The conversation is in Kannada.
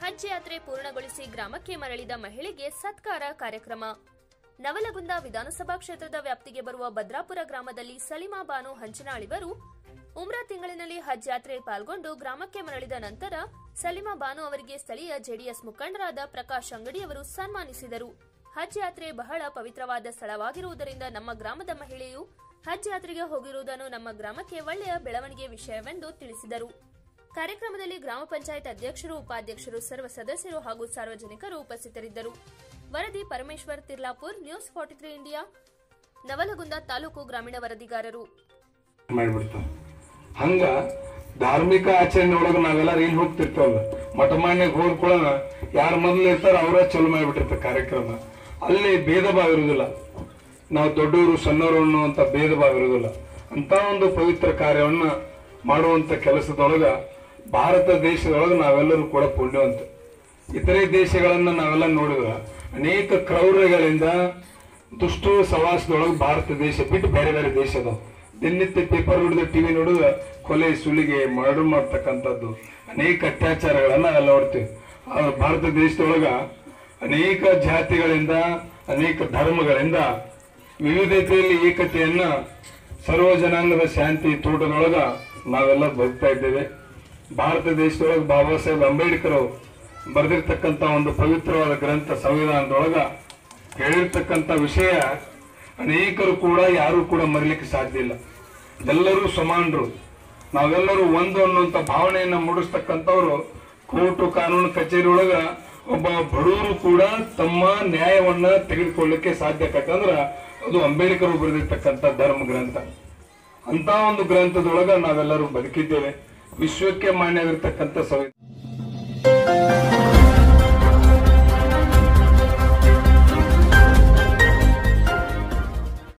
ಹಜ್ ಯಾತ್ರೆ ಪೂರ್ಣಗೊಳಿಸಿ ಗ್ರಾಮಕ್ಕೆ ಮರಳಿದ ಮಹಿಳೆಗೆ ಸತ್ಕಾರ ಕಾರ್ಯಕ್ರಮ ನವಲಗುಂದ ವಿಧಾನಸಭಾ ಕ್ಷೇತ್ರದ ವ್ಯಾಪ್ತಿಗೆ ಬರುವ ಭದ್ರಾಪುರ ಗ್ರಾಮದಲ್ಲಿ ಸಲಿಮಾ ಬಾನು ಹಂಚನಾಳಿವರು ಉಮ್ರಾ ತಿಂಗಳಿನಲ್ಲಿ ಹಜ್ ಯಾತ್ರೆಯಲ್ಲಿ ಪಾಲ್ಗೊಂಡು ಗ್ರಾಮಕ್ಕೆ ಮರಳಿದ ನಂತರ ಸಲಿಮಾ ಬಾನು ಅವರಿಗೆ ಸ್ಥಳೀಯ ಜೆಡಿಎಸ್ ಮುಖಂಡರಾದ ಪ್ರಕಾಶ್ ಅಂಗಡಿ ಅವರು ಸನ್ಮಾನಿಸಿದರು ಹಜ್ ಯಾತ್ರೆ ಬಹಳ ಪವಿತ್ರವಾದ ಸ್ಥಳವಾಗಿರುವುದರಿಂದ ನಮ್ಮ ಗ್ರಾಮದ ಮಹಿಳೆಯು ಹಜ್ ಯಾತ್ರೆಗೆ ಹೋಗಿರುವುದನ್ನು ನಮ್ಮ ಗ್ರಾಮಕ್ಕೆ ಒಳ್ಳೆಯ ಬೆಳವಣಿಗೆ ವಿಷಯವೆಂದು ತಿಳಿಸಿದರು ಕಾರ್ಯಕ್ರಮದಲ್ಲಿ ಗ್ರಾಮ ಪಂಚಾಯತ್ ಅಧ್ಯಕ್ಷರು ಉಪಾಧ್ಯಕ್ಷರು ಸರ್ವ ಸದಸ್ಯರು ಹಾಗೂ ಸಾರ್ವಜನಿಕರು ಉಪಸ್ಥಿತರಿದ್ದರು ವರದಿ Parameshwar Tirlapur news forty three India Navalgund ತಾಲೂಕು ಗ್ರಾಮೀಣ ವರದಿಗಾರರು ಮಾಡಿಬಿಡ್ತಾವ ಹಂಗ ಧಾರ್ಮಿಕ ಆಚರಣೆ ಒಳಗೆ ನಾವೆಲ್ಲ ಏನ್ ಹೋಗ್ತಿರ್ತೇವಲ್ಲ ಮಠ ಮಾನ್ಯಕ್ಕೆ ಹೋದ್ಕೊಳ್ಳೋಣ ಯಾರು ಮೊದಲು ಇರ್ತಾರ ಅವರ ಚಲೋ ಮಾಡಿಬಿಟ್ಟಿರ್ತಾರೆ ಕಾರ್ಯಕ್ರಮ ಅಲ್ಲಿ ಭೇದ ಭಾವ ಇರುವುದಿಲ್ಲ ನಾವು ದೊಡ್ಡವರು ಸಣ್ಣವರು ಅನ್ನುವಂಥ ಭೇದ ಭಾವ ಇರುವುದಿಲ್ಲ ಅಂತ ಒಂದು ಪವಿತ್ರ ಕಾರ್ಯವನ್ನ ಮಾಡುವಂತ ಕೆಲಸದೊಳಗ ಭಾರತ ದೇಶದೊಳಗೆ ನಾವೆಲ್ಲರೂ ಕೂಡ ಪುಣ್ಯವಂತ ಇತರೆ ದೇಶಗಳನ್ನ ನಾವೆಲ್ಲ ನೋಡಿದ್ರ ಅನೇಕ ಕ್ರೌರ್ಯಗಳಿಂದ ದುಷ್ಟು ಸವಾಸದೊಳಗೆ ಭಾರತ ದೇಶ ಬಿಟ್ಟು ಬೇರೆ ಬೇರೆ ದೇಶ ಅದಾವ ದಿನನಿತ್ಯ ಪೇಪರ್ ನೋಡಿದ್ರೆ ಟಿವಿ ನೋಡಿದ್ರೆ ಕೊಲೆ ಸುಲಿಗೆ ಮರ್ಡರ್ ಮಾಡ್ತಕ್ಕಂಥದ್ದು ಅನೇಕ ಅತ್ಯಾಚಾರಗಳನ್ನ ನಾವೆಲ್ಲ ನೋಡ್ತೀವಿ ಆದ್ರೆ ಭಾರತ ದೇಶದೊಳಗ ಅನೇಕ ಜಾತಿಗಳಿಂದ ಅನೇಕ ಧರ್ಮಗಳಿಂದ ವಿವಿಧತೆಯಲ್ಲಿ ಏಕತೆಯನ್ನ ಸರ್ವ ಜನಾಂಗದ ಶಾಂತಿ ತೋಟದೊಳಗ ನಾವೆಲ್ಲ ಬದುಕ್ತಾ ಇದ್ದೇವೆ ಭಾರತ ದೇಶದೊಳಗೆ ಬಾಬಾ ಸಾಹೇಬ್ ಅಂಬೇಡ್ಕರ್ ಅವರು ಬರೆದಿರ್ತಕ್ಕಂಥ ಒಂದು ಪವಿತ್ರವಾದ ಗ್ರಂಥ ಸಂವಿಧಾನದೊಳಗ ಹೇಳಿರ್ತಕ್ಕಂಥ ವಿಷಯ ಅನೇಕರು ಕೂಡ ಯಾರು ಕೂಡ ಮರಿಲಿಕ್ಕೆ ಸಾಧ್ಯ ಇಲ್ಲ ಎಲ್ಲರೂ ಸಮಾನರು ನಾವೆಲ್ಲರೂ ಒಂದು ಅನ್ನುವಂಥ ಭಾವನೆಯನ್ನ ಮೂಡಿಸ್ತಕ್ಕಂಥವ್ರು ಕೋರ್ಟು ಕಾನೂನು ಕಚೇರಿ ಒಳಗ ಒಬ್ಬ ಬಡವರು ಕೂಡ ತಮ್ಮ ನ್ಯಾಯವನ್ನ ತೆಗೆದುಕೊಳ್ಳಿಕ್ಕೆ ಸಾಧ್ಯ ಯಾಕಂದ್ರ ಅದು ಅಂಬೇಡ್ಕರ್ ಬರೆದಿರ್ತಕ್ಕಂಥ ಧರ್ಮ ಗ್ರಂಥ ಅಂತ ಒಂದು ಗ್ರಂಥದೊಳಗ ನಾವೆಲ್ಲರೂ ಬದುಕಿದ್ದೇವೆ ವಿಶ್ವಕ್ಕೆ ಮಾನ್ಯವಿರ್ತಕ್ಕಂಥ ಸಂವಿಧಾನ